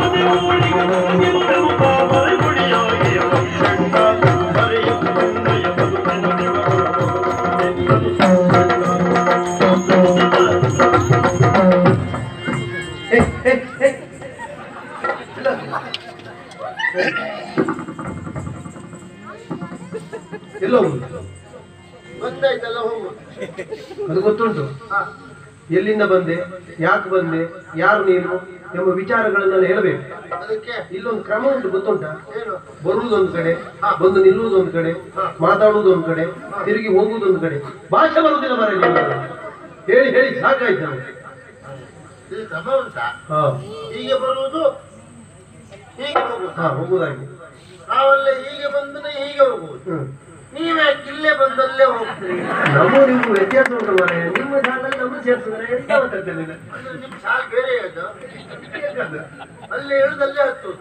ಏ, ಏ, ಏ. ಇಲ್ಲ. ಎಲ್ಲೋ ಉಂಟು ಬಂದಾಯ್ತಲ್ಲ ಹೋಗು ಅದು ಗೊತ್ತುಂಟು ಎಲ್ಲಿಂದ ಬಂದೆ ಯಾಕೆ ಬಂದೆ ಯಾರು ನೀನು ಎಂಬ ವಿಚಾರಗಳನ್ನೆಲ್ಲ ಹೇಳಬೇಕು ಅದಕ್ಕೆ ಇಲ್ಲೊಂದು ಕ್ರಮ ಉಂಟು ಗೊತ್ತುಂಟಾ ಏನು ಬರುವುದೊಂದು ಕಡೆ ಬಂದು ನಿಲ್ಲುವುದೊಂದು ಕಡೆ ಮಾತಾಡುವುದೊಂದು ಕಡೆ ತಿರುಗಿ ಹೋಗುವುದೊಂದು ಕಡೆ ಭಾಷೆ ಬರುವುದಿಲ್ಲ ಮರ ಹೇಳಿ ಹೇಳಿ ಸಾಕಾಯ್ತು ನಮ್ಗೆ. ಇದು ಕ್ರಮ ಉಂಟಾ ಹಾ ಹೀಗೆ ಬರುವುದು ಹೀಗೆ ಹೋಗುದು ಹಾ ಹೋಗುದಾಗಿ ನಾವೆಲ್ಲ ಹೀಗೆ ಬಂದ್ರೆ ಹೀಗೆ ಹೋಗುವುದು ಹ್ಮ್ ನೀವೇ ಇಲ್ಲೇ ಬಂದಲ್ಲೇ ಹೋಗ್ತೀರಿ ನಮ್ಮ ನಿಮ್ಗೂ ವ್ಯತ್ಯಾಸ ಉಂಟು ಮರ ನಿಮ್ಮ ಶಾಲೆಯಲ್ಲಿ ನಮ್ಮ ಸೇರ್ಸಿದ್ರೆ ಎಂತ ಮಾತಾಡ್ತಿರ್ಲಿಲ್ಲ ಅಂದ್ರೆ ನಿಮ್ ಸಾಲ್ ಬೇರೆ ಅದು ಅಲ್ಲೇ ಇಳಿದಲ್ಲೇ ಹತ್ತುದು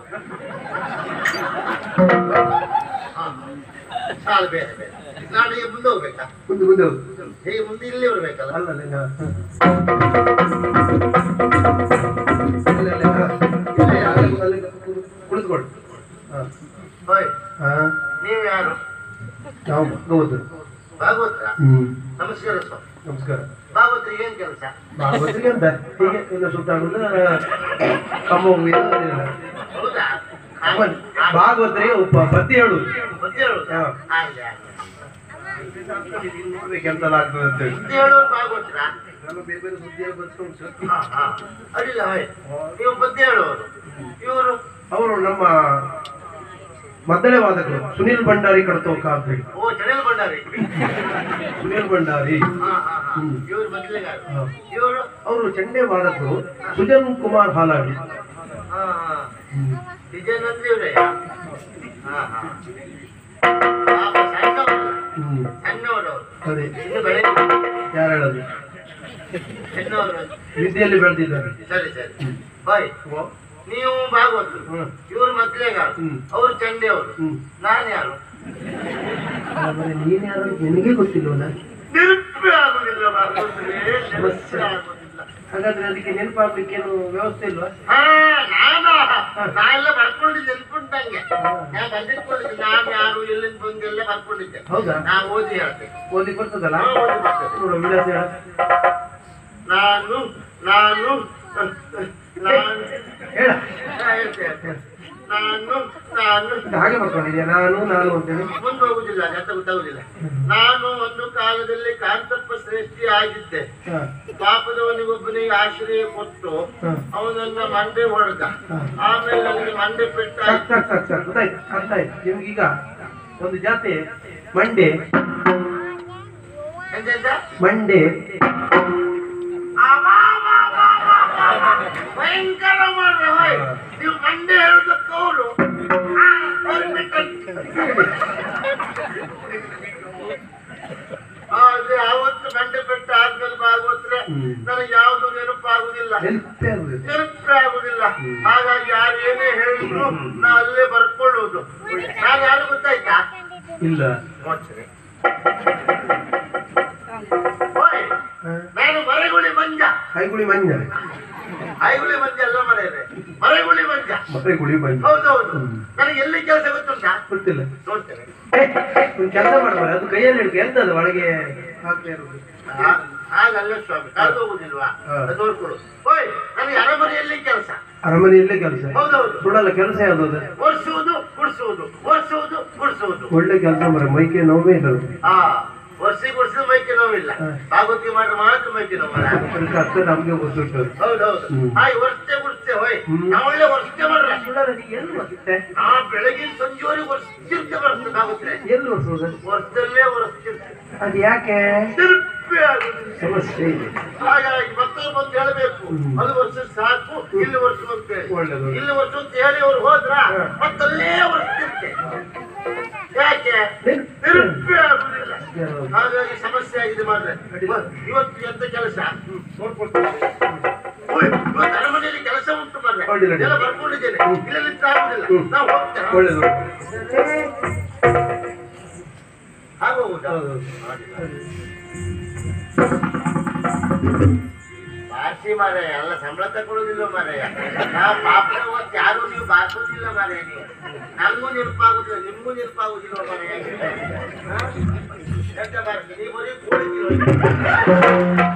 ಹಾ. ಸಾಲ್ ಬೇರೆ ಬೇರೆ ನಾಳೆಗೆ ಮುಂದೆ ಹೋಗ್ಬೇಕಾ ಮುಂದೆ ಮುಂದೆ ಹೋಗು ಹೇಗೆ ಮುಂದೆ ಇಲ್ಲಿ ಬರ್ಬೇಕಲ್ಲ ಅಲ್ಲ ಅಲ್ಲ ಹಾ. ಇಲ್ಲ, ಇಲ್ಲ, ಹಾ. ಇಲ್ಲ, ಅಲ್ಲಿ- ಅಲ್ಲಿ ಕುಳಿತು- ಕುಳಿತುಕೊಳ್ಳಿ ಹಾ ಹೋಯ್ ಹಾ ನೀವು ಯಾರು ನಾವು ಭಾಗವತರು ಭಾಗವತ್ರ ಹ್ಮ್ ನಮಸ್ಕಾರ ಸ್ವಾಮಿ ನಮಸ್ಕಾರ ಭಾಗವತ್ರಿಗೆ ಏನ್ ಕೆಲಸ ಭಾಗವತರಿಗೆ ಅಂತ ಹೀಗೆ ಎಲ್ಲ ಸುತ್ತಾಡುದು ಕಮ್ಮ ಹೋಗಿದ್ದು ಅದಿಲ್ಲ. ಹೌದಾ ಆಮೇಲೆ ಭಾಗವತರಿಗೆ ಒಬ್ಬ ಪದ್ಯ ಹೇಳುದು ಮತ್ತೆ ಹೇಳುದು ಹಾ. ಹಾಗೆ ಹಾಗೆ. ಕೆಲಸ ಆಗ್ತದೆ ಅಂತ ಹೇಳಿ ಮತ್ತೆ ಹೇಳೋರು ಭಾಗವತ್ರ ನಾನು ಬೇರೆ ಬೇರೆ ಸುದ್ದಿ ಎಲ್ಲ ಬರ್ಸ್ಕೊಂಡು ಹಾ ಹಾ ಅಡಿಲ್ಲ ಹೋಯ್ ನೀವು ಪದ್ಯ ಹೇಳುವವರು ಇವರು ಅವರು ನಮ್ಮ ಮದ್ದಳೆ ವಾದಕರು ಸುನಿಲ್ ಭಂಡಾರಿ ಕಡತೋಕ ಅಂತ ಹೇಳಿ ಓ ಚಣಲ್ ಬಂಡಾರಿ ಸುನಿಲ್ ಭಂಡಾರಿ ಹಾ ಹಾ ಹಾ ಹ್ಮ್. ಇವರು ಮೊದಲಿಗಾರ ಹಾ. ಇವರು ಅವರು ಚಂಡೆ ವಾದಕರು ಸುಜನ್ ಕುಮಾರ್ ಹಾಲಾಡಿ ಹಾ ಹಾ ಡಿಸೈನ್ ಅಂದ್ರೆ ಇವರೇ ಹಾ ಹಾ ಪಾಪ ಸಣ್ಣವರು ಹ್ಮ್ ಸಣ್ಣವರು ಅದೇ ಇನ್ನು ಬೆಳೆ ಯಾರು ಹೇಳೋದು ಸಣ್ಣವರು ವಿದ್ಯೆಯಲ್ಲಿ ಬೆಳೆದಿದ್ದಾರೆ ಸರಿ ಸರಿ ಬಾಯ್ ನೀವು ಭಾಗವತರು ಹ್ಮ್ ಇವರು ಮೊದಲೇಗಾರ ಹ್ಮ್. ಅವರು ಚಂಡೆ ಅವರು ಹ್ಮ್ ನಾನು ಯಾರು ಹಾಗಾದ್ರೆ ನೀನ್ ಯಾರು ಅಂತ ನಿನಗೆ ಗೊತ್ತಿಲ್ವಲ್ಲ ನಿರುಪೆ ಆಗುದಿಲ್ಲ ಭಾಗವತರೇ ನಿರುಪೆ ಆಗುದಿಲ್ಲ ಹಾಗಾದ್ರೆ ಅದಕ್ಕೆ ನೆನಪಾಗ್ಲಿಕ್ಕೇನು ವ್ಯವಸ್ಥೆ ಇಲ್ವಾ ಹಾ ನಾನಾ ನಾನೆಲ್ಲ ಬರ್ಕೊಂಡಿದ್ದೆ ನೆನ್ಪುಂಟಂಗೆ ನಾ ಬಂದಿಟ್ಕೊಂಡಿದ್ದೆ ನಾನು ಯಾರು ಎಲ್ಲಿಂದ ಬಂದು ಎಲ್ಲ ಬರ್ಕೊಂಡಿದ್ದೆ ಹೌದಾ ನಾ ಓದಿ ಹೇಳ್ತೇನೆ ಓದಿ ಬರ್ತದಲ್ಲ ಹಾ, ಓದಿ ಬರ್ತದೆ. ನೋಡು ವಿಳಾಸ ಹೇಳು. ನಾನು ನಾನು ನಾನು ಹೇಳ ಹಾ, ಹೇಳ್ತೆ, ಹೇಳ್ತೆ. ನಾನು ನಾನು ಇದು ಹಾಗೆ ಬರ್ಕೊಂಡಿದ್ಯಾ ನಾನು ನಾನು ಅಂತೇಳಿ ಮುಂದೆ ಹೋಗುದಿಲ್ಲ ಅರ್ಥ ಗೊತ್ತಾಗುದಿಲ್ಲ ನಾನು ಒಂದು ಕಾಲದಲ್ಲಿ ಕಾಂತಪ್ಪ ಶ್ರೇಷ್ಠಿ ಆಗಿದ್ದೆ ಹಾ ಪಾಪದವನಿಗೊಬ್ಬನಿಗೆ ಆಶ್ರಯ ಕೊಟ್ಟು ಹಾ ಅವನನ್ನ ಮಂಡೆ ಹೊಡೆದ ಹಾ. ಆಮೇಲೆ ನನಗೆ ಮಂಡೆ ಸಾಕ್ ಪೆಟ್ಟಾಯ್ತು ಸಾಕ್ ಸಾಕ್ ಸಾಕ್ ಗೊತ್ತಾಯ್ತು ಅರ್ಥ ಆಯ್ತು ನಿಮ್ಗೀಗ ಒಂದು ಜಾತಿ ಮಂಡೆ ಎಂತೆಂತ? ಮಂಡೆ ಭಯಂಕರ ಮಾಡ್ರೆ ಹೋಯ್ ನೀವು ಮಂಡೆ ಹೇಳುದಕ್ಕೆ ಅವರು ಅದೇ ಅವತ್ತು ಮಂಡೆ ಪೆಟ್ಟು ಆದ್ಮೇಲೆ ಭಾಗವತ್ರೆ ಹ್ಮ್. ನನಗೆ ಯಾವುದು ನೆನಪಾಗುದಿಲ್ಲ ನೆನಪೇ ಆಗುದಿಲ್ಲ. ನೆನಪೇ ಆಗುದಿಲ್ಲ ಹಾಗಾಗಿ ಯಾರು ಏನೇ ಹೇಳಿದ್ರು ನಾ ಅಲ್ಲೇ ಬರ್ಕೊಳ್ಳುವುದು ನಾನು ಯಾರು ಗೊತ್ತಾಯ್ತಾ ಇಲ್ಲ ನೋಡ್ತೀನಿ ಹೋಯ್ ಹಾ. ನಾನು ಮರೆಗುಳಿ ಮಂಜ ಕೈಗುಳಿ ಮಂಜ ಐಗುಳಿ ಮಂಜ ಅಲ್ಲ ಮರೆಯದೆ ಮರೆಗುಳಿ ಮಂಜ ಮತ್ತೆ ಗುಳಿ ಮಂಜ ಹೌದೌದು ಹ್ಮ್. ನನಗೆ ಎಲ್ಲಿ ಕೆಲಸ ಗೊತ್ತುಂಟಾ ಗೊತ್ತಿಲ್ಲ ನೋಡ್ತೇನೆ ಒಂದು ಕೆಲಸ ಮಾಡ್ಬಾರ ಅದು ಕೈಯಲ್ಲಿ ಹಿಡ್ಕ ಎಂತ ಅದು ಒಳಗೆ ಹಾಕ್ತಾ ಇರೋದು ಆ- ಹಾಗಲ್ಲ ಸ್ವಾಮಿ ಕಳೆದು ಹೋಗುದಿಲ್ವಾ ಹಾ. ಅದು ನೋಡ್ಕೊಳ್ಳು ಓಯ್ ನನಗೆ ಅರಮನೆಯಲ್ಲಿ ಕೆಲಸ ಅರಮನೆಯಲ್ಲೇ ಕೆಲಸ ಹೌದೌದು ಸುಡಲ್ಲ ಕೆಲಸ ಯಾವ್ದು ಅದು ಒರೆಸುವುದು ಗುಡಿಸುವುದು ಒರೆಸುವುದು ಗುಡಿಸುವುದು ಒಳ್ಳೆ ಕೆಲಸ ಮರ ಮೈಕೆ ನೋವೇ ಇಲ್ಲ ಅದು. ಹಾ ಒರೆಸಿ ಗುಡಿಸಿದ ಮೈಕೆ ನೋವಿಲ್ಲ ಹಾ. ಭಾಗವತಿ ಮಾಡ್ರೆ ಮಾತ್ರ ಮೈಕೆ ನೋವಲ್ಲ ಅದಕ್ಕೆ ಅರ್ಥ ನಮ್ಗೆ ಗೊತ್ತುಂಟು ಹೌದೌದು ಹ್ಮ್. ಹಾಯ್ ಒರೆಸ್ತೇ ಗುಡಿಸ್ತೇ ಹೋಯ್ ಹ್ಮ್. ನಾ ಒಳ್ಳೆ ಒರೆಸ್ತೇ ಮಾಡ್ರೆ ಸುಡಲ್ಲ ನೀ ಎಲ್ಲಿ ಒರ್ಸುತ್ತೆ? ನಾ ಬೆಳಗಿನ ಸಂಜೆವರೆಗೆ ಒರೆಸ್ತಿರ್ತೆ ಬರ್ತದೆ ಆಗುತ್ತೆ ಎಲ್ಲಿ ಒರ್ಸೋದು ವರ್ಷದಲ್ಲೇ ಒರೆಸ್ತಿರ್ತೆ ಅದು ಯಾಕೆ ತಿರುಪಿ ಆಗುದಿಲ್ಲ ಸಮಸ್ಯೆ ಇದೆ ಹಾಗಾಗಿ ಮತ್ತೊಬ್ಬ ಬಂದು ಹೇಳಬೇಕು ಹ್ಮ್. ಅದು ವರ್ಷ ಸಾಕು ಇಲ್ಲಿ ವರ್ಷ ಅಂತ ಹೇಳಿ ಒಳ್ಳೇದು. ಇಲ್ಲಿ ವರ್ಷ ಅಂತ ಹೇಳಿ ಅವ್ರು ಹೋದ್ರ ಹ. ಮತ್ತಲ್ಲೇ ವರ್ಷಿರ್ತೆ ಯಾಕೆ ನೆನ್ಪು. ತಿರುಪಿ ಆಗುದಿಲ್ಲ ಹೌದು. ಹಾಗಾಗಿ ಸಮಸ್ಯೆ ಆಗಿದೆ ಮಾಡ್ರೆ ಅಡ್ಡಿಲ್ಲ. ಇವತ್ತು ಎಂತ ಕೆಲಸ ನೋಡ್ಕೊಳ್ತೀನಿ ಓಯ್, ಇವತ್ತು ಅರಮನೆಯಲ್ಲಿ ಕೆಲಸ ಉಂಟು ಮಾಡ್ರೆ ಅಡ್ಡಿಲ್ಲ, ಅಡ್ಡಿಲ್ಲ. ಎಲ್ಲ ಬರ್ಕೊಂಡಿದ್ದೇನೆ ಇಲ್ಲಿ ನಿಂತು ಆಗುದಿಲ್ಲ ಹ್ಮ್. ನಾವು ಹೋಗ್ತೇವೆ ಒಳ್ಳೇದು ಆಗೋಗುದಾ ಹೌದು. ಬಾಯಿ ಬಾರ್ಸಿ ಮಾರಾಯ ಎಲ್ಲ ಸಂಬಳ ತಗೊಳ್ಳೋದಿಲ್ಲ ಮಾರಾಯ ನಾ ಪಾಪದ ಹೊತ್ತು ಯಾರು ನೀವು ಬಾರ್ಸೋದಿಲ್ಲ ಮಾರಾಯ ನೀವು ನಮಗೂ ನೆನಪಾಗುದಿಲ್ಲ ನಿಮ್ಗೂ ನೆನಪಾಗುದಿಲ್ಲ ಮಾರಾಯ ಹಾ? ಎಂತ ಬಾರ್ಸಿ ನೀವು ಬರೀ ಕೋಳಿ ತಿನ್ನೋದು.